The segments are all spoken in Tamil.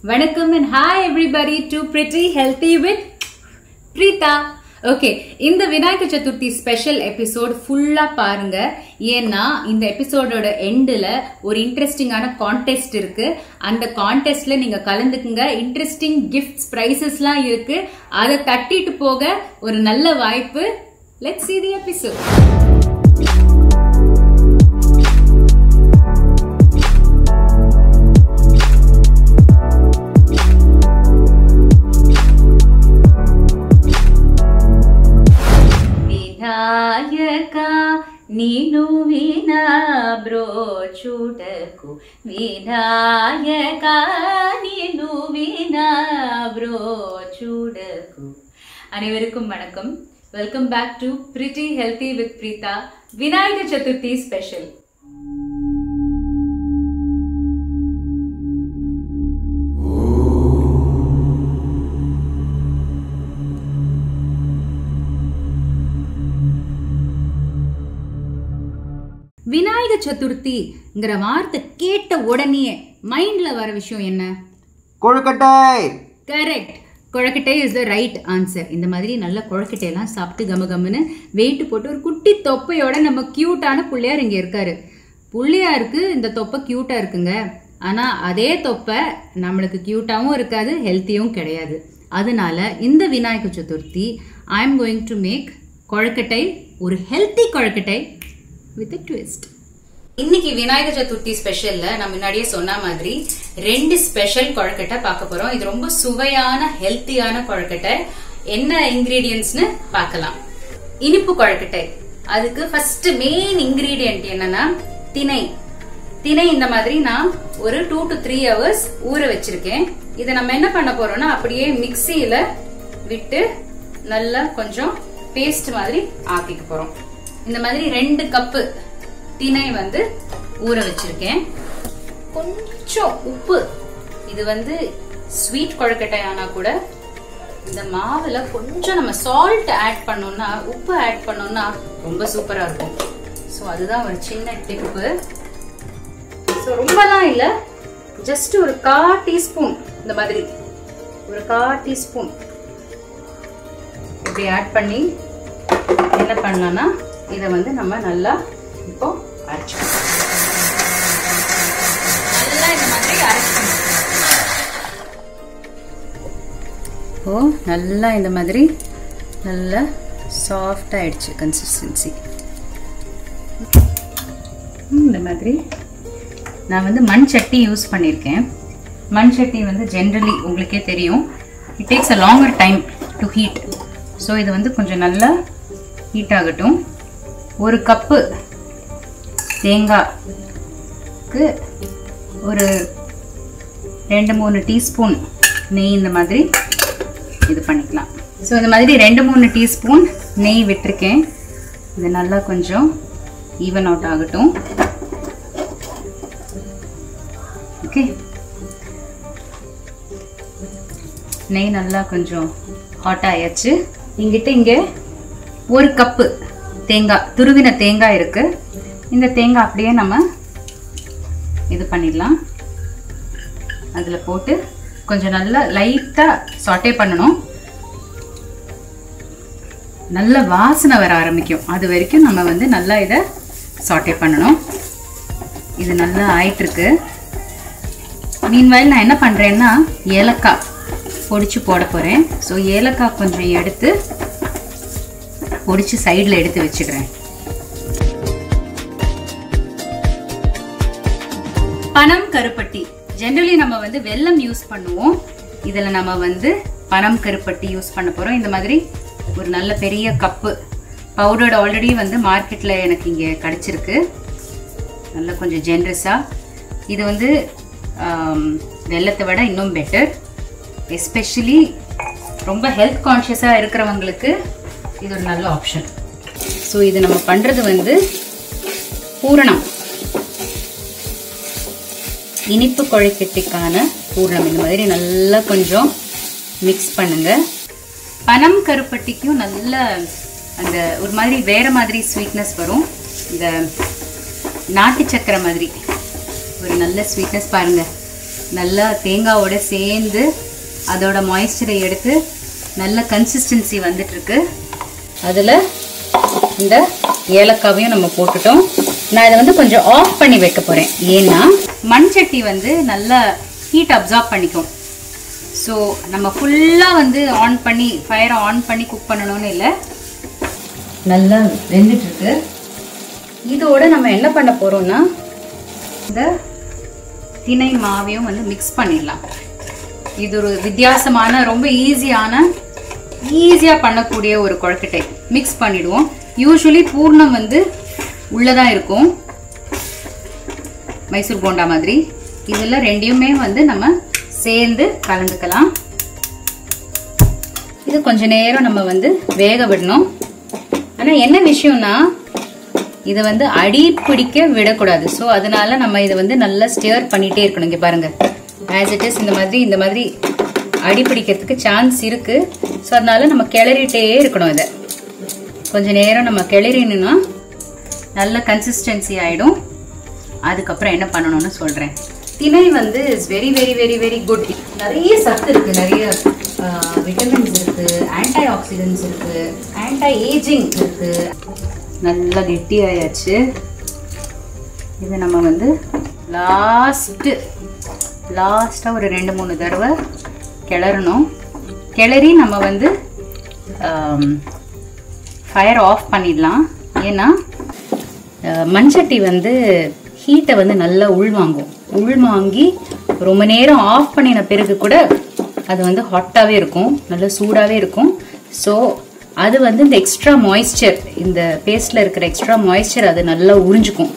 வணக்கம் and hi everybody to pretty healthy with Preetha okay இந்த விநாயகர் சதுர்த்தி ஸ்பெஷல் எபிசோட் ஃபுல்லா பாருங்க ஏன்னா இந்த எபிசோடோட எண்டில் ஒரு இன்ட்ரெஸ்டிங்கான கான்டெஸ்ட் இருக்கு அந்த கான்டெஸ்ட்ல நீங்க கலந்துக்குங்க இன்ட்ரெஸ்டிங் கிஃப்ட்ஸ் ப்ரைசஸ்லாம் இருக்கு அதை தட்டிட்டு போக ஒரு நல்ல வாய்ப்பு let's see the episode Vinayaka నీను వినా బ్రోచుటకు వినాయక நீனு வினா బ్రోచుடకు அனைவருக்கும் வணக்கம் welcome back to pretty healthy with Preetha Vinayagar Chaturthi special Vinayaka சதுர்த்திங்கிற வார்த்தை கேட்ட உடனே மைண்ட்ல வர விஷயம் என்ன kozhukattai correct kozhukattai is the right answer இந்த மாதிரி நல்ல கொழக்கட்டையெல்லாம் சாப்பிட்டு கம கம்முன்னு வெயிட் போட்டு ஒரு குட்டி தொப்பையோட நம்ம கியூட்டான பிள்ளையார் இங்கே இருக்காரு பிள்ளையாருக்கு இந்த தொப்பை கியூட்டா இருக்குங்க ஆனால் அதே தொப்பை நம்மளுக்கு கியூட்டாகவும் இருக்காது ஹெல்த்தியும் கிடையாது அதனால இந்த Vinayagar Chaturthi I am going to make kozhukattai ஒரு ஹெல்த்தி கொழக்கட்டை வித் ட்விஸ்ட் இன்னைக்கு விநாயகர் சதுர்த்தி ஸ்பெஷல்ல நான் முன்னாடியே சொன்ன மாதிரி ரெண்டு ஸ்பெஷல் கொழக்கட்டை பார்க்க போறோம் இது ரொம்ப சுவையான ஹெல்த்தியான கொழக்கட்டை என்ன இன்கிரீடியன்ட்ஸ்னு பார்க்கலாம் இனிப்பு கொழக்கட்டை அதுக்கு ஃபர்ஸ்ட் மெயின் இன்கிரீடியன்ட் என்னன்னா திணை திணை இந்த மாதிரி நான் ஒரு டூ டு த்ரீ ஹவர்ஸ் ஊற வச்சிருக்கேன் இதை நம்ம என்ன பண்ண போறோம்னா அப்படியே மிக்சியில விட்டு நல்லா கொஞ்சம் பேஸ்ட் மாதிரி ஆக்கிக்க போறோம் இந்த மாதிரி ரெண்டு கப்பு திணை வந்து ஊற வச்சிருக்கேன் கொஞ்சம் உப்பு இது வந்து ஸ்வீட் கொழுக்கட்டை ஆனா கூட இந்த மாவுல கொஞ்சம் நம்ம சால்ட் ஆட் பண்ணோம்னா உப்பு ஆட் பண்ணோம்னா ரொம்ப சூப்பரா இருக்கும் ஸோ அதுதான் ஒரு சின்ன டிப்பு ஸோ ரொம்பலாம் இல்லை ஜஸ்ட் ஒரு கா டீஸ்பூன் இந்த மாதிரி ஒரு கா டீஸ்பூன் இப்படி ஆட் பண்ணி என்ன பண்ணலாம்னா இதை வந்து நம்ம நல்லா இப்போ அரைச்சிக்கணும் நல்லா இந்த மாதிரி அரைச்சிக்கணும் இப்போ நல்லா இந்த மாதிரி நல்லா சாஃப்ட் ஆயிடுச்சு கன்சிஸ்டன்சி இந்த மாதிரி நான் வந்து மண் சட்டி யூஸ் பண்ணியிருக்கேன் மண் சட்டி வந்து ஜென்ரலி உங்களுக்கே தெரியும் it takes a longer time to heat so இது வந்து கொஞ்சம் நல்லா ஹீட் ஆகட்டும் ஒரு கப்பு தேங்காய்க்கு ஒரு ரெண்டு மூணு டீஸ்பூன் நெய் இந்த மாதிரி இது பண்ணிக்கலாம் ஸோ இந்த மாதிரி ரெண்டு மூணு டீஸ்பூன் நெய் விட்டுருக்கேன் இது நல்லா கொஞ்சம் ஈவன் அவுட் ஆகட்டும் ஓகே நெய் நல்லா கொஞ்சம் ஹாட் ஆயாச்சு எங்கிட்ட இங்கே ஒரு கப்பு தேங்காய் துருவின தேங்காய் இருக்கு இந்த தேங்காய் அப்படியே நம்ம இது பண்ணிடலாம் அதில் போட்டு கொஞ்சம் நல்லா லைட்டாக சாட்டே பண்ணணும் நல்ல வாசனை வர ஆரம்பிக்கும் அது வரைக்கும் நம்ம வந்து நல்லா இதை சாட்டே பண்ணணும் இது நல்லா ஆயிட்டுருக்கு மீன்வாயில் நான் என்ன பண்ணுறேன்னா ஏலக்காய் பொடிச்சு போட போகிறேன் ஸோ ஏலக்காய் கொஞ்சம் எடுத்து பொடிச்சு சைடில் எடுத்து வச்சுக்கிறேன் பனம் கருப்பட்டி ஜென்ரலி நம்ம வந்து வெல்லம் யூஸ் பண்ணுவோம் இதில் நம்ம வந்து பனம் கருப்பட்டி யூஸ் பண்ண போகிறோம் இந்த மாதிரி ஒரு நல்ல பெரிய கப்பு பவுடர்டு ஆல்ரெடி வந்து மார்க்கெட்டில் எனக்கு இங்கே கிடச்சிருக்கு நல்லா கொஞ்சம் ஜென்ரஸாக இது வந்து ஆம், வெல்லத்தை விட இன்னும் பெட்டர் எஸ்பெஷலி ரொம்ப ஹெல்த் கான்ஷியஸாக இருக்கிறவங்களுக்கு இது ஒரு நல்ல ஆப்ஷன் ஸோ இது நம்ம பண்ணுறது வந்து பூரணம் இனிப்பு கொழுக்கட்டைக்கான பூரணம் இந்த மாதிரி நல்லா கொஞ்சம் மிக்ஸ் பண்ணுங்க பனம் கருப்பட்டிக்கும் நல்ல அந்த ஒரு மாதிரி வேற மாதிரி ஸ்வீட்னஸ் வரும் இந்த நாட்டு சக்கரை மாதிரி ஒரு நல்ல ஸ்வீட்னஸ் பாருங்க நல்லா தேங்காவோட சேர்ந்து அதோட மாய்ஸ்சரை எடுத்து நல்ல கன்சிஸ்டன்சி வந்துட்டுருக்கு அதில் இந்த ஏலக்காவையும் நம்ம போட்டுட்டோம் நான் இதை வந்து கொஞ்சம் ஆஃப் பண்ணி வைக்க போகிறேன் ஏன்னா மண் சட்டி வந்து நல்லா ஹீட் அப்சார்ப் பண்ணிக்கும் ஸோ நம்ம ஃபுல்லாக வந்து ஆன் பண்ணி ஃபயரை ஆன் பண்ணி குக் பண்ணணும்னு இல்லை நல்லா வெந்துட்டுருக்கு இதோட நம்ம என்ன பண்ண போகிறோம்னா இந்த திணை மாவையும் வந்து மிக்ஸ் பண்ணிடலாம் இது ஒரு வித்தியாசமான ரொம்ப ஈஸியான ஈஸியாக பண்ணக்கூடிய ஒரு கொழுக்கட்டை மிக்ஸ் பண்ணிடுவோம் யூஸ்வலி பூர்ணம் வந்து உள்ளதான் இருக்கும் மைசூர் போண்டா மாதிரி இதில் ரெண்டையுமே வந்து நம்ம சேர்ந்து கலந்துக்கலாம் இது கொஞ்ச நேரம் நம்ம வந்து வேக விடணும் ஆனால் என்ன விஷயம்னா இதை வந்து அடி பிடிக்க விடக்கூடாது ஸோ அதனால நம்ம இதை வந்து நல்லா ஸ்டியர் பண்ணிட்டே இருக்கணும் இங்கே பாருங்க ஆஸ் இட் இஸ் இந்த மாதிரி இந்த மாதிரி அடி பிடிக்கிறதுக்கு சான்ஸ் இருக்கு ஸோ அதனால நம்ம கிளறிட்டே இருக்கணும் இதை கொஞ்ச நேரம் நம்ம கிளறினோம்னா நல்ல கன்சிஸ்டன்சி ஆகிடும் அதுக்கப்புறம் என்ன பண்ணணும்னு சொல்கிறேன் திணை வந்து is very very very very good நிறைய சத்து இருக்குது நிறைய விட்டமின்ஸ் இருக்குது ஆன்டி ஆக்சிடென்ட்ஸ் இருக்குது ஆன்டி ஏஜிங் இருக்குது நல்லா கெட்டியாயாச்சு இது நம்ம வந்து லாஸ்ட்டு லாஸ்ட்டாக ஒரு ரெண்டு மூணு தடவை கிளறணும் கிளறி நம்ம வந்து ஃபயர் ஆஃப் பண்ணிடலாம் ஏன்னா அஹ், மண்சட்டி வந்து ஹீட்டை வந்து நல்லா உள்வாங்கும் உள்வாங்கி ரொம்ப நேரம் ஆஃப் பண்ணின பிறகு கூட அது வந்து ஹாட்டாகவே இருக்கும் நல்லா சூடாகவே இருக்கும் ஸோ அது வந்து இந்த எக்ஸ்ட்ரா மாய்ஸ்சர் இந்த பேஸ்டில் இருக்கிற எக்ஸ்ட்ரா மாய்ஸ்சர் அது நல்லா உறிஞ்சுக்கும்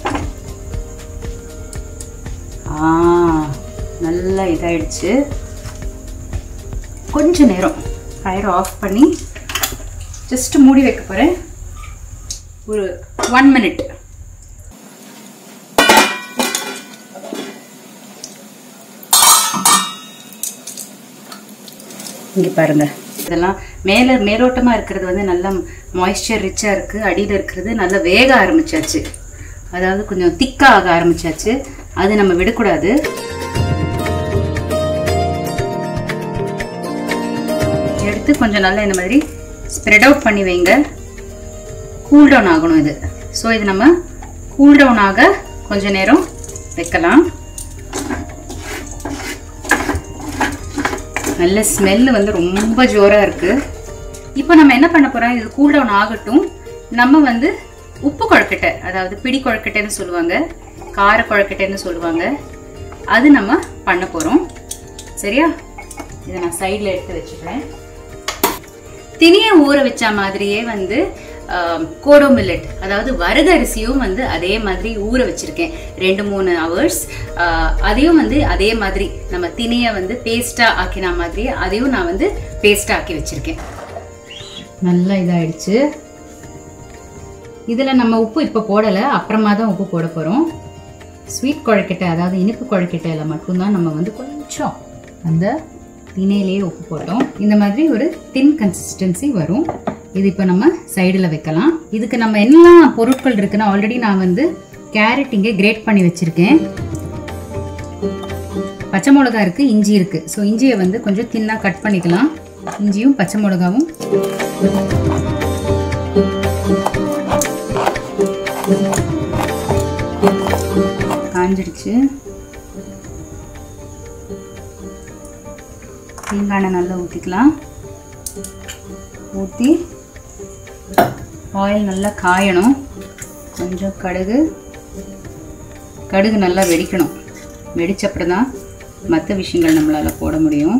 ஆ நல்லா இதாயிடுச்சு கொஞ்ச நேரம் ஃபயர் ஆஃப் பண்ணி ஜஸ்ட் மூடி வைக்க போகிறேன் ஒரு ஒன் மினிட் இங்கே பாருங்க இதெல்லாம் மேலே மேலோட்டமாக இருக்கிறது வந்து நல்லா மாய்ஸ்சர் ரிச்சாக இருக்குது அடியில் இருக்கிறது நல்லா வேக ஆரம்பிச்சாச்சு அதாவது கொஞ்சம் திக்காக ஆக ஆரம்பிச்சாச்சு அது நம்ம விடக்கூடாது எடுத்து கொஞ்சம் நல்லா இந்த மாதிரி ஸ்ப்ரெட் அவுட் பண்ணி வைங்க கூல் டவுன் ஆகணும் இது ஸோ இது நம்ம கூல் டவுன் ஆக கொஞ்ச நேரம் வைக்கலாம் நல்ல ஸ்மெல்லு வந்து ரொம்ப ஜோராக இருக்குது இப்போ நம்ம என்ன பண்ண போகிறோம் இது கூல் டவுன் ஆகட்டும் நம்ம வந்து உப்பு குழக்கட்டை அதாவது பிடி குழக்கட்டைன்னு சொல்லுவாங்க கார குழக்கட்டைன்னு சொல்லுவாங்க அது நம்ம பண்ண போகிறோம் சரியா இதை நான் சைடில் எடுத்து வச்சுக்கிறேன் தினியை ஊற வச்ச மாதிரியே வந்து கோடோ மில்லட் அதாவது வரகரிசியும் வந்து அதே மாதிரி ஊற வச்சிருக்கேன் ரெண்டு மூணு ஹவர்ஸ் அதையும் வந்து அதே மாதிரி நம்ம தினியை வந்து பேஸ்ட்டாக ஆக்கின மாதிரி அதையும் நான் வந்து பேஸ்ட்டாக ஆக்கி வச்சிருக்கேன் நல்லா இதாயிடுச்சு இதில் நம்ம உப்பு இப்போ போடலை அப்புறமா தான் உப்பு போட போகிறோம் ஸ்வீட் குழக்கட்டை அதாவது இனிப்பு குழக்கட்டையில் மட்டும்தான் நம்ம வந்து கொஞ்சம் அந்த திணையிலேயே உப்பு போட்டோம் இந்த மாதிரி ஒரு தின் கன்சிஸ்டன்சி வரும் இது இப்போ நம்ம சைடில் வைக்கலாம் இதுக்கு நம்ம என்ன பொருட்கள் இருக்குன்னா ஆல்ரெடி நான் வந்து கேரட் இங்கே கிரேட் பண்ணி வச்சுருக்கேன் பச்சை மிளகா இருக்குது இஞ்சி இருக்குது ஸோ இஞ்சியை வந்து கொஞ்சம் தின்னாக கட் பண்ணிக்கலாம் இஞ்சியும் பச்சை மிளகாவும் காஞ்சிடுச்சு தேங்காய் எண்ணெய் நல்லா ஊற்றிக்கலாம் ஊற்றி ஆயில் நல்லா காயணும் கொஞ்சம் கடுகு கடுகு நல்லா வெடிக்கணும் வெடிச்சப்பறம் தான் மற்ற விஷயங்கள் நம்மளால் போட முடியும்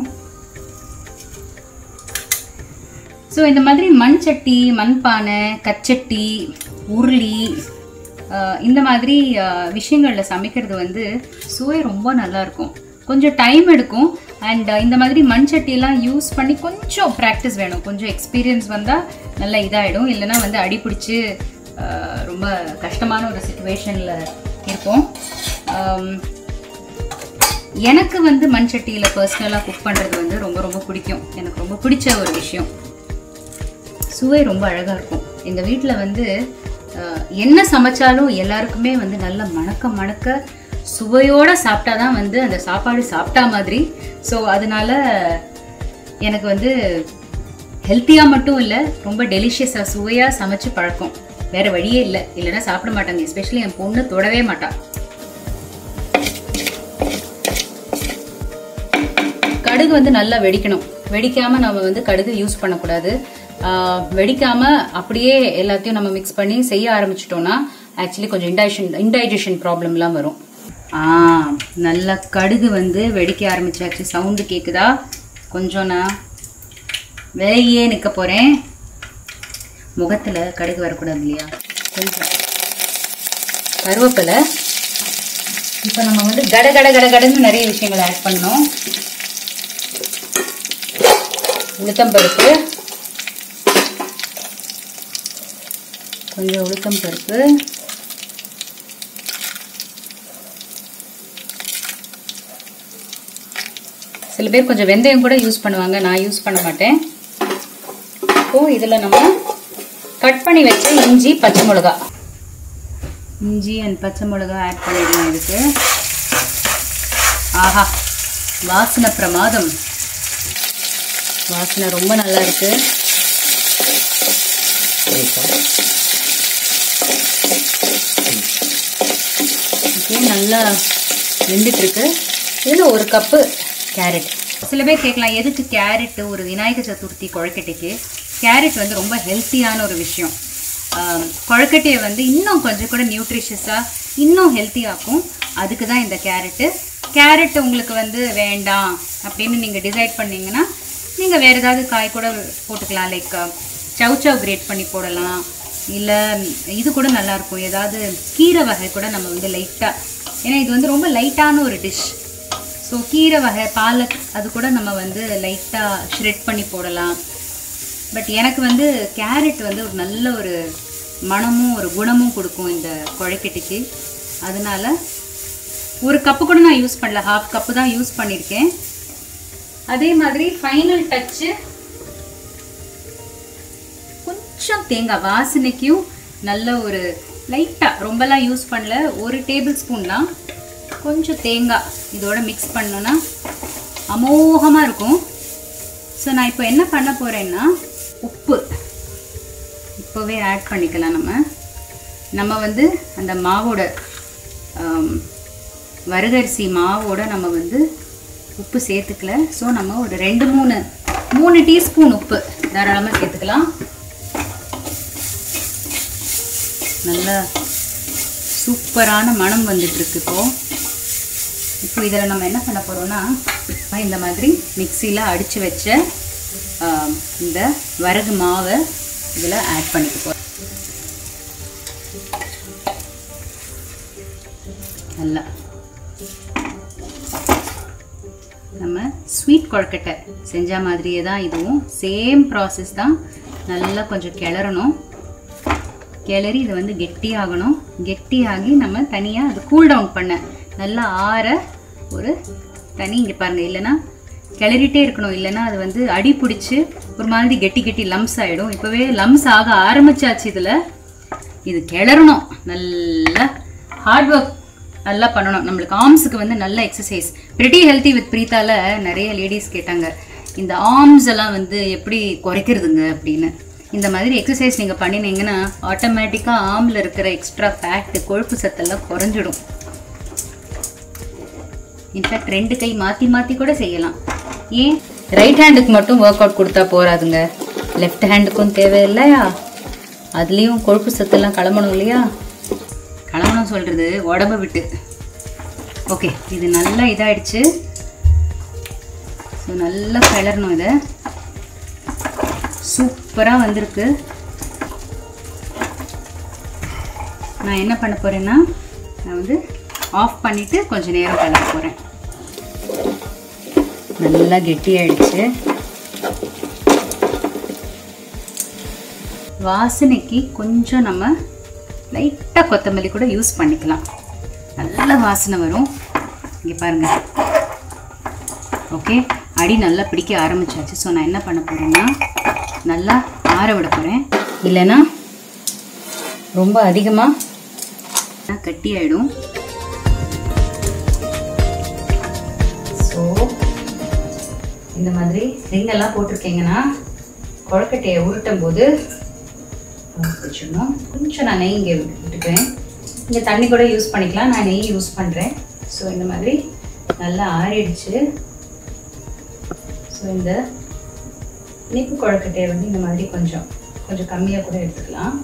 ஸோ இந்த மாதிரி மண் சட்டி மண்பானை கச்சட்டி உருளி ஆஹ் இந்த மாதிரி விஷயங்களில் சமைக்கிறது வந்து சுவை ரொம்ப நல்லா இருக்கும் கொஞ்சம் டைம் எடுக்கும் அண்ட் இந்த மாதிரி மண் சட்டியெல்லாம் யூஸ் பண்ணி கொஞ்சம் ப்ராக்டிஸ் வேணும் கொஞ்சம் எக்ஸ்பீரியன்ஸ் வந்தால் நல்லா இதாகிடும் இல்லைன்னா வந்து அடி பிடிச்சி ஆஹ் ரொம்ப கஷ்டமான ஒரு சுச்சுவேஷனில் இருப்போம் ஆம், எனக்கு வந்து மண் சட்டியில் பர்சனலாக குக் பண்ணுறது வந்து ரொம்ப ரொம்ப பிடிக்கும் எனக்கு ரொம்ப பிடிச்ச ஒரு விஷயம் சுவை ரொம்ப அழகாக இருக்கும் எங்கள் வீட்டில் வந்து அஹ், என்ன சமைச்சாலும் எல்லாருக்குமே வந்து நல்ல மணக்க மணக்க சுவையோட சாப்பிட்டா தான் வந்து அந்த சாப்பாடு சாப்பிட்டா மாதிரி ஸோ அதனால எனக்கு வந்து ஹெல்த்தியாக மட்டும் இல்லை ரொம்ப டெலிஷியஸாக சுவையாக சமைச்சு பழக்கம் வேற வழியே இல்லை இல்லைன்னா சாப்பிட மாட்டாங்க எஸ்பெஷலி என் பொண்ணு தொடவே மாட்டா கடுகு வந்து நல்லா வெடிக்கணும் வெடிக்காம நம்ம வந்து கடுகு யூஸ் பண்ணக்கூடாது ஆஹ் வெடிக்காம அப்படியே எல்லாத்தையும் நம்ம மிக்ஸ் பண்ணி செய்ய ஆரம்பிச்சிட்டோம்னா ஆக்சுவலி கொஞ்சம் இன்டைஜஷன் இன்டைஜஷன் ப்ராப்ளம்லாம் வரும் ஆ நல்லா கடுகு வந்து வெடிக்க ஆரம்பிச்சாச்சு சவுண்டு கேக்குதா கொஞ்சம் நான் விலகியே நிற்க போறேன் முகத்துல கடுகு வரக்கூடாது இல்லையா கொஞ்சம் கருவேப்பிலை இப்போ நம்ம வந்து கட கட கட கடன்னு நிறைய விஷயங்கள் ஆட் பண்ணோம் உளுத்தம்பருப்பு கொஞ்சம் உளுத்தம் பருப்பு சில பேர் கொஞ்சம் வெந்தயம் கூட யூஸ் பண்ணுவாங்க நான் யூஸ் பண்ண மாட்டேன் இப்போ இதில் நம்ம கட் பண்ணி வச்ச இஞ்சி பச்சை மிளகா இஞ்சி அண்ட் பச்சை மிளகா ஆட் பண்ணிடலாம் இதுக்கு ஆஹா வாசனை பிரமாதம் வாசனை ரொம்ப நல்லா இருக்கு ஓகே நல்லா வெந்துட்டு இருக்கு இதில் ஒரு கப்பு கேரட் சில பேர் கேட்கலாம் எதுக்கு கேரட் ஒரு விநாயகர் சதுர்த்தி கொழக்கட்டைக்கு கேரட் வந்து ரொம்ப ஹெல்த்தியான ஒரு விஷயம் ஆம், கொழுக்கட்டையை வந்து இன்னும் கொஞ்சம் கூட நியூட்ரிஷியஸாக இன்னும் ஹெல்த்தியாக்கும் அதுக்கு தான் இந்த கேரட்டு கேரட் உங்களுக்கு வந்து வேண்டாம் அப்படின்னு நீங்கள் டிசைட் பண்ணீங்கன்னா நீங்கள் வேறு ஏதாவது காய் கூட போட்டுக்கலாம் லைக் சவுச்சவ் கிரேட் பண்ணி போடலாம் இல்லை இது கூட நல்லாயிருக்கும் ஏதாவது கீரை வகை கூட நம்ம வந்து லைட்டாக ஏன்னா இது வந்து ரொம்ப லைட்டான ஒரு டிஷ் ஸோ கீரை வகை பாலக் அது கூட நம்ம வந்து லைட்டாக ஷ்ரெட் பண்ணி போடலாம் பட் எனக்கு வந்து கேரட் வந்து ஒரு நல்ல ஒரு மணமும் ஒரு குணமும் கொடுக்கும் இந்த குழைக்கட்டைக்கு அதனால ஒரு கப்பு கூட நான் யூஸ் பண்ணல ஹாஃப் கப்பு தான் யூஸ் பண்ணியிருக்கேன் அதே மாதிரி ஃபைனல் டச்சு கொஞ்சம் தேங்காய் வாசனைக்கும் நல்ல ஒரு லைட்டாக ரொம்பலாம் யூஸ் பண்ணல ஒரு டேபிள் ஸ்பூன் தான் கொஞ்சம் தேங்காய் இதோட மிக்ஸ் பண்ணோன்னா அமோகமாக இருக்கும் ஸோ நான் இப்போ என்ன பண்ண போகிறேன்னா உப்பு இப்போவே ஆட் பண்ணிக்கலாம் நம்ம நம்ம வந்து அந்த மாவோட ஆம், வரகரிசி மாவோட நம்ம வந்து உப்பு சேர்த்துக்கல ஸோ நம்ம ஒரு ரெண்டு மூணு மூணு டீஸ்பூன் உப்பு தாராளமாக சேர்த்துக்கலாம் நல்லா சூப்பரான மணம் வந்துட்டு இருக்கு இப்போ இப்போ இதில் நம்ம என்ன பண்ண போகிறோம்னா இந்த மாதிரி மிக்சியில் அடித்து வச்ச ஆம், இந்த வரகு மாவை இதில் ஆட் பண்ணிக்க போகிறோம் நல்லா நம்ம ஸ்வீட் கொழுக்கட்டை செஞ்ச மாதிரியே தான் இதுவும் சேம் ப்ராசஸ் தான் நல்லா கொஞ்சம் கிளறணும் கிளறி இது வந்து கெட்டியாகணும் கெட்டியாகி நம்ம தனியாக அது கூல் டவுன் பண்ண நல்லா ஆற ஒரு தனி இங்கே பாருங்க இல்லைன்னா கிளறிட்டே இருக்கணும் இல்லைன்னா அது வந்து அடி பிடிச்சி ஒரு மாதிரி கெட்டி கெட்டி லம்ஸ் ஆகிடும் இப்போவே லம்ஸ் ஆக ஆரம்பிச்சாச்சு இதில் இது கிளறணும் நல்லா ஹார்ட் ஒர்க் நல்லா பண்ணணும் நம்மளுக்கு ஆர்ம்ஸுக்கு வந்து நல்ல எக்ஸசைஸ் பிரிட்டி ஹெல்த்தி வித் பிரீத்தால நிறைய லேடிஸ் கேட்டாங்க இந்த ஆர்ம்ஸ் எல்லாம் வந்து எப்படி குறைக்கிறதுங்க அப்படின்னு இந்த மாதிரி எக்ஸசைஸ் நீங்கள் பண்ணினீங்கன்னா ஆட்டோமேட்டிக்காக ஆர்மில் இருக்கிற எக்ஸ்ட்ரா ஃபேட்டு கொழுப்பு சத்தெல்லாம் குறைஞ்சிடும் இன்ஃபேக்ட் ரெண்டு கை மாற்றி மாற்றி கூட செய்யலாம் ஏன் ரைட் ஹேண்டுக்கு மட்டும் ஒர்க் அவுட் கொடுத்தா போறாதுங்க லெஃப்ட் ஹேண்டுக்கும் தேவை இல்லையா அதுலேயும் கொழுப்பு சத்தெல்லாம் கிளம்பணும் இல்லையா கிளம்பணும் சொல்கிறது உடம்ப விட்டு ஓகே இது நல்லா இதாயிடுச்சு ஸோ நல்லா கிளறணும் இதை சூப்பராக வந்திருக்கு நான் என்ன பண்ண போகிறேன்னா நான் வந்து ஆஃப் பண்ணிவிட்டு கொஞ்சம் நேரம் கிளற போகிறேன் நல்லா கெட்டியாயிடுச்சு வாசனைக்கு கொஞ்சம் நம்ம லைட்டாக கொத்தமல்லி கூட யூஸ் பண்ணிக்கலாம் நல்ல வாசனை வரும் இங்கே பாருங்க ஓகே அடி நல்லா பிடிக்க ஆரம்பிச்சாச்சு ஸோ நான் என்ன பண்ண போகிறேன்னா நல்லா ஆற விட போகிறேன் இல்லைன்னா ரொம்ப அதிகமாக கட்டி ஆயிடும் ஸோ இந்த மாதிரி ring எல்லாம் போட்டிருக்கீங்கன்னா கொழக்கட்டையை உருட்டும் போது வச்சிடணும் கொஞ்சம் நான் நெய் இங்கே விட்டுக்கிறேன் இங்கே தண்ணி கூட யூஸ் பண்ணிக்கலாம் நான் நெய் யூஸ் பண்ணுறேன் ஸோ இந்த மாதிரி நல்லா ஆறிடுச்சு ஸோ இந்த இனிப்பு கொழக்கட்டையை வந்து இந்த மாதிரி கொஞ்சம் கொஞ்சம் கம்மியாக கூட எடுத்துக்கலாம்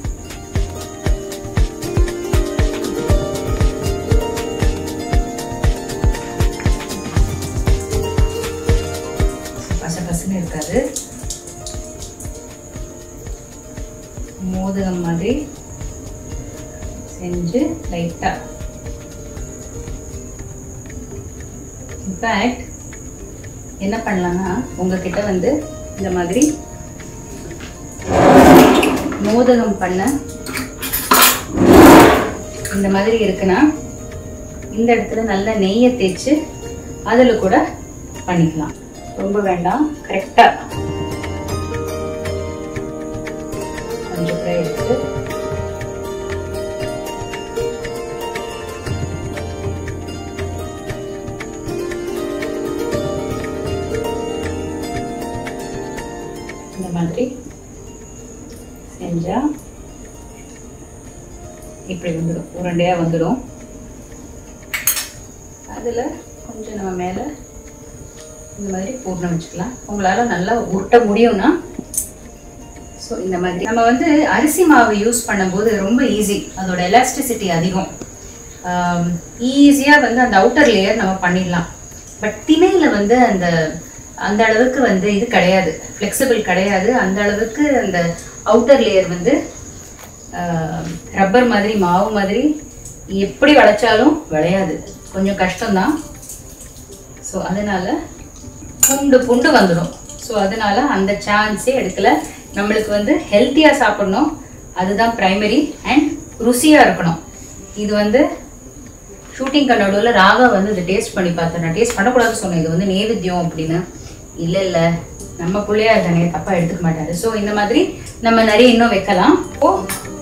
பச பசன்னு இருக்காது மோதகம் மாதிரி செஞ்சு லைட்டாக இன்ஃபேக்ட் என்ன பண்ணலாம்னா உங்ககிட்ட வந்து இந்த மாதிரி மோதகம் பண்ண இந்த மாதிரி இருக்குன்னா இந்த இடத்துல நல்ல நெய்யை தேய்ச்சி அதில் கூட பண்ணிக்கலாம் ரொம்ப வேண்டாம் கரெக்டாக கொஞ்சம் கூட எடுத்து இந்த மாதிரி செஞ்சா இப்படி வந்துடும் உருண்டையா வந்துடும் அதில் கொஞ்சம் நம்ம மேலே இந்த மாதிரி பூர்ணம் வச்சுக்கலாம் உங்களால நல்லா உருட்ட முடியும்னா ஸோ இந்த மாதிரி நம்ம வந்து அரிசி மாவு யூஸ் பண்ணும்போது ரொம்ப ஈஸி அதோட எலாஸ்டிசிட்டி அதிகம் ஈஸியாக வந்து அந்த அவுட்டர் லேயர் நம்ம பண்ணிடலாம் பட் திணையில் வந்து அந்த அந்த அளவுக்கு வந்து இது கிடையாது ஃப்ளெக்சிபிள் கிடையாது அந்த அளவுக்கு அந்த அவுட்டர் லேயர் வந்து ரப்பர் மாதிரி மாவு மாதிரி எப்படி வளைச்சாலும் விளையாது கொஞ்சம் கஷ்டம்தான் ஸோ அதனால புண்டு புண்டு வந்துடும் ஸோ அதனால அந்த சான்ஸே எடுக்கல நம்மளுக்கு வந்து ஹெல்த்தியாக சாப்பிடணும் அதுதான் ப்ரைமரி அண்ட் ருசியாக இருக்கணும் இது வந்து ஷூட்டிங் நடுவில் ராகா வந்து இதை டேஸ்ட் பண்ணி பார்த்தேன் நான் டேஸ்ட் பண்ணக்கூடாதுன்னு சொன்னேன் இது வந்து நேவேத்தியம் அப்படின்னு இல்லை இல்லை நம்ம பிள்ளையா தானே தப்பாக எடுத்துக்க மாட்டாரு ஸோ இந்த மாதிரி நம்ம நிறைய இன்னும் வைக்கலாம் ஓ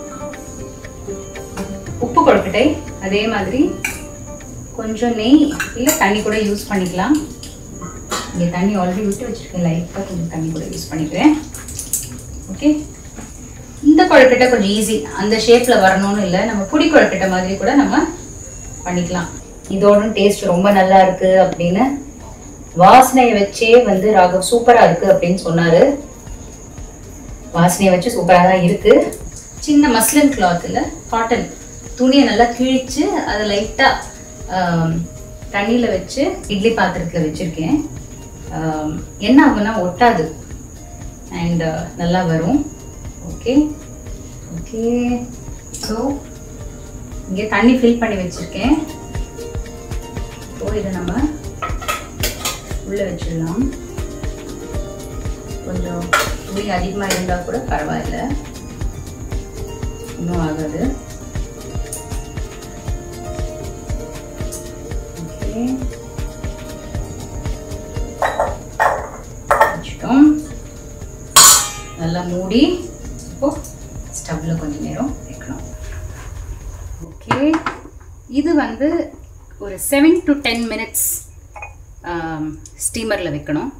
உப்பு கொழுக்கட்டை அதே மாதிரி கொஞ்சம் நெய் இல்லை தண்ணி கூட யூஸ் பண்ணிக்கலாம் இங்கே தண்ணி ஆல்ரெடி விட்டு வச்சுருக்கேன் லைட்டாக கொஞ்சம் தண்ணி கூட யூஸ் பண்ணிக்கிறேன் ஓகே இந்த கொழுக்கட்டை கொஞ்சம் ஈஸி அந்த ஷேப்பில் வரணும்னு இல்லை நம்ம புடி கொழுக்கட்டை மாதிரி கூட நம்ம பண்ணிக்கலாம் இதோட டேஸ்ட் ரொம்ப நல்லா இருக்கு அப்படின்னு வாசனையை வச்சே வந்து ராகவ் சூப்பரா இருக்கு அப்படின்னு சொன்னாரு வாசனையை வச்சு சூப்பரா தான் இருக்கு சின்ன மஸ்லின் கிளாத்தில் காட்டன் துணியை நல்லா கிழிச்சு அதை லைட்டாக தண்ணியில் வச்சு இட்லி பாத்திரத்தில் வச்சுருக்கேன் என்ன ஆகும்னா ஒட்டாது அண்ட் நல்லா வரும் ஓகே ஓகே ஸோ இங்கே தண்ணி ஃபில் பண்ணி வச்சுருக்கேன் ஸோ இதை நம்ம உள்ளே வச்சிடலாம் கொஞ்சம் துணி அதிகமாக இருந்தால் கூட பரவாயில்ல ஒன்றும் ஆகாது ஓகே வச்சுட்டோம் நல்லா மூடி இப்போ ஸ்டவ்வில் கொஞ்சம் நேரம் வைக்கணும் ஓகே இது வந்து ஒரு செவன் டு டென் மினிட்ஸ் ஸ்டீமரில் வைக்கணும்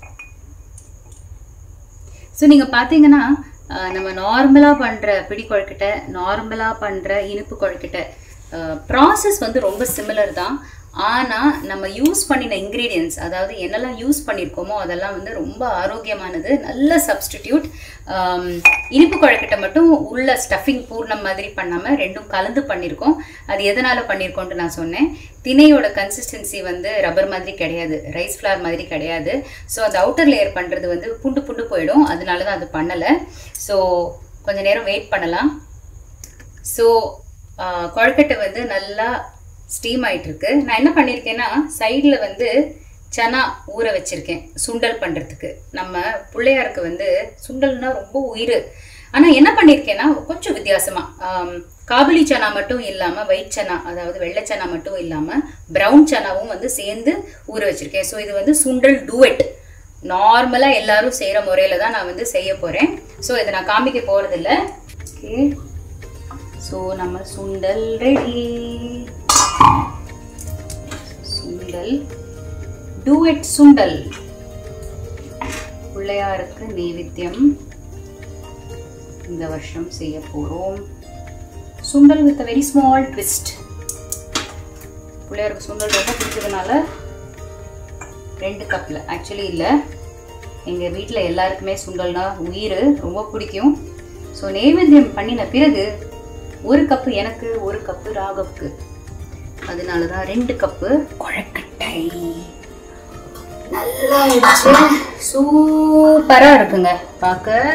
ஸோ நீங்கள் பார்த்தீங்கன்னா ஆஹ், நம்ம நார்மலாக பண்ணுற பிடி கொழுக்கட்டை நார்மலாக பண்ணுற இனிப்பு கொழுக்கட்டை ப்ராசஸ் வந்து ரொம்ப சிமிலர் தான் ஆனால் நம்ம யூஸ் பண்ணின இன்க்ரீடியன்ஸ் அதாவது என்னெல்லாம் யூஸ் பண்ணியிருக்கோமோ அதெல்லாம் வந்து ரொம்ப ஆரோக்கியமானது நல்ல சப்ஸ்டிடியூட் இனிப்பு கொழுக்கட்டை மட்டும் உள்ள ஸ்டஃபிங் பூர்ணம் மாதிரி பண்ணாமல் ரெண்டும் கலந்து பண்ணியிருக்கோம் அது எதனால் பண்ணியிருக்கோன்ட்டு நான் சொன்னேன் திணையோட கன்சிஸ்டன்சி வந்து ரப்பர் மாதிரி கிடையாது ரைஸ் ஃப்ளார் மாதிரி கிடையாது ஸோ அந்த அவுட்டர் லேயர் பண்ணுறது வந்து புண்டு புண்டு போயிடும் அதனால தான் அது பண்ணலை ஸோ கொஞ்ச நேரம் வெயிட் பண்ணலாம் ஸோ கொழுக்கட்டை வந்து நல்லா ஸ்டீம் ஆயிட்டு இருக்கு நான் என்ன பண்ணியிருக்கேன்னா சைடில் வந்து சனா ஊற வச்சிருக்கேன் சுண்டல் பண்ணுறதுக்கு நம்ம பிள்ளையாருக்கு வந்து சுண்டல்னா ரொம்ப உயிர் ஆனால் என்ன பண்ணியிருக்கேன்னா கொஞ்சம் வித்தியாசமாக காபுலி சனா மட்டும் இல்லாமல் ஒயிட் சனா அதாவது வெள்ளை சனா மட்டும் இல்லாமல் ப்ரௌன் சனாவும் வந்து சேர்ந்து ஊற வச்சிருக்கேன் ஸோ இது வந்து சுண்டல் டூவெட் நார்மலாக எல்லாரும் செய்கிற முறையில் தான் நான் வந்து செய்ய போகிறேன் ஸோ இதை நான் காமிக்க போகிறதில்ல ஓகே ஸோ நம்ம சுண்டல் ரெடி சுண்டல் டூஎட் சுண்டல் பிள்ளையாருக்கு நெய்வேத்தியம் இந்த வருஷம் செய்ய போகிறோம் sundal with very small twist பிள்ளையாருக்கு சுண்டல் ரொம்ப பிடிச்சதுனால ரெண்டு கப்பில் ஆக்சுவலி இல்லை எங்கள் வீட்டில் எல்லாருக்குமே சுண்டல்னா உயிர் ரொம்ப பிடிக்கும் ஸோ நெய்வேத்தியம் பண்ணின பிறகு ஒரு கப்பு எனக்கு ஒரு கப்பு ராகவுக்கு அதனால தான் ரெண்டு கப்பு குழக்கட்டை நல்லா ஆயிடுச்சு சூப்பராக இருக்குங்க பார்க்க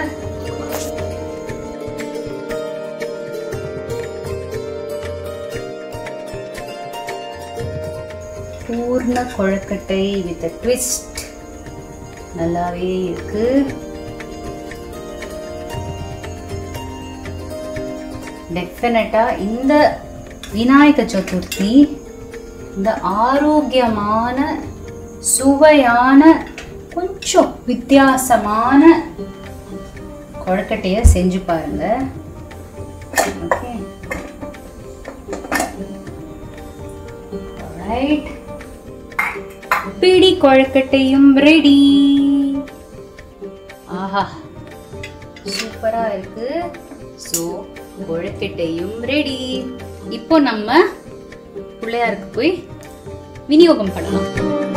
பூர்ண கொழக்கட்டை வித் ட்விஸ்ட் நல்லாவே இருக்கு டெஃபினட்டா இந்த விநாயக சதுர்த்தி இந்த ஆரோக்கியமான சுவையான கொஞ்சம் வித்தியாசமான கொழக்கட்டையை செஞ்சு பாருங்க ஓகே ரைட் பிடி கொழுக்கட்டையும் ரெடி ஆஹா சூப்பரா இருக்கு ஸோ கொழுக்கட்டையும் ரெடி இப்போ நம்ம பிள்ளையாருக்கு போய் விநியோகம் பண்ணலாம்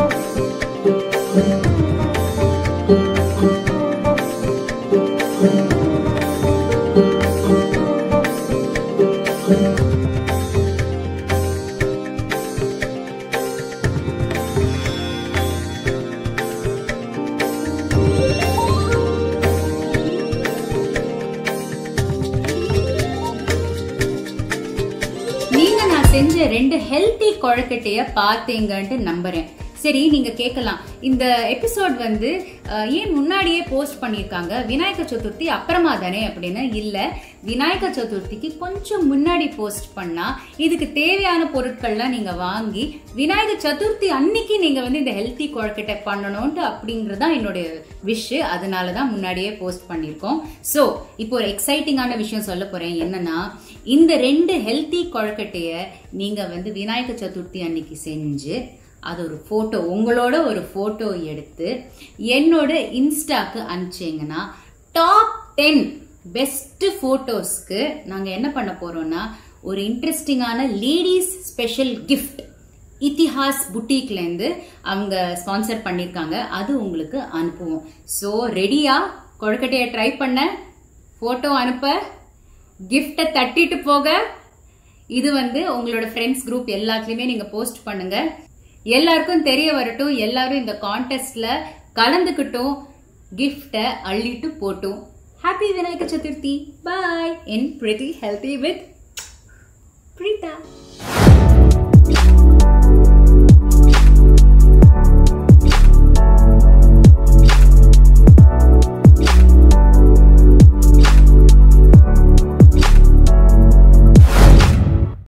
நீங்க நான் செஞ்ச ரெண்டு ஹெல்த்தி கொழக்கட்டைய பார்த்தீங்கன்ட்டு நம்புறேன் சரி நீங்க கேட்கலாம் இந்த எபிசோட் வந்து அஹ், ஏன் முன்னாடியே போஸ்ட் பண்ணியிருக்காங்க விநாயக சதுர்த்தி அப்புறமா தானே அப்படின்னு இல்ல விநாயக சதுர்த்திக்கு கொஞ்சம் முன்னாடி போஸ்ட் பண்ணா இதுக்கு தேவையான பொருட்கள்லாம் நீங்க வாங்கி விநாயக சதுர்த்தி அன்னைக்கு நீங்க வந்து இந்த ஹெல்த்தி கொழக்கட்டை பண்ணணும்ட்டு அப்படிங்கிறது தான் என்னுடைய விஷ் அதனால தான் முன்னாடியே போஸ்ட் பண்ணியிருக்கோம் ஸோ இப்போ ஒரு எக்ஸைட்டிங்கான விஷயம் சொல்ல போறேன் என்னன்னா இந்த ரெண்டு ஹெல்த்தி கொழக்கட்டைய நீங்க வந்து விநாயக சதுர்த்தி அன்னைக்கு செஞ்சு அது ஒரு ஃபோட்டோ உங்களோட ஒரு ஃபோட்டோ எடுத்து என்னோட இன்ஸ்டாக்கு அனுப்பிச்சிங்கன்னா டாப் டென் பெஸ்ட் ஃபோட்டோஸ்க்கு நாங்கள் என்ன பண்ண போறோம்னா ஒரு இன்ட்ரெஸ்டிங்கான லேடிஸ் ஸ்பெஷல் கிஃப்ட் இத்திஹாஸ் புட்டிக்லேருந்து அவங்க ஸ்பான்சர் பண்ணியிருக்காங்க அது உங்களுக்கு அனுப்புவோம் ஸோ ரெடியா கொழுக்கட்டையை ட்ரை பண்ண ஃபோட்டோ அனுப்ப கிஃப்டை தட்டிட்டு போக இது வந்து உங்களோட ஃப்ரெண்ட்ஸ் குரூப் எல்லாத்துலயுமே நீங்க போஸ்ட் பண்ணுங்க எல்லாருக்கும் தெரிய வரட்டும் எல்லாரும் இந்த கான்டெஸ்ட்ல கலந்துக்கிட்டும் கிஃப்டை அள்ளிட்டு போட்டும் happy Vinayagar Chaturthi bye in pretty healthy with Preetha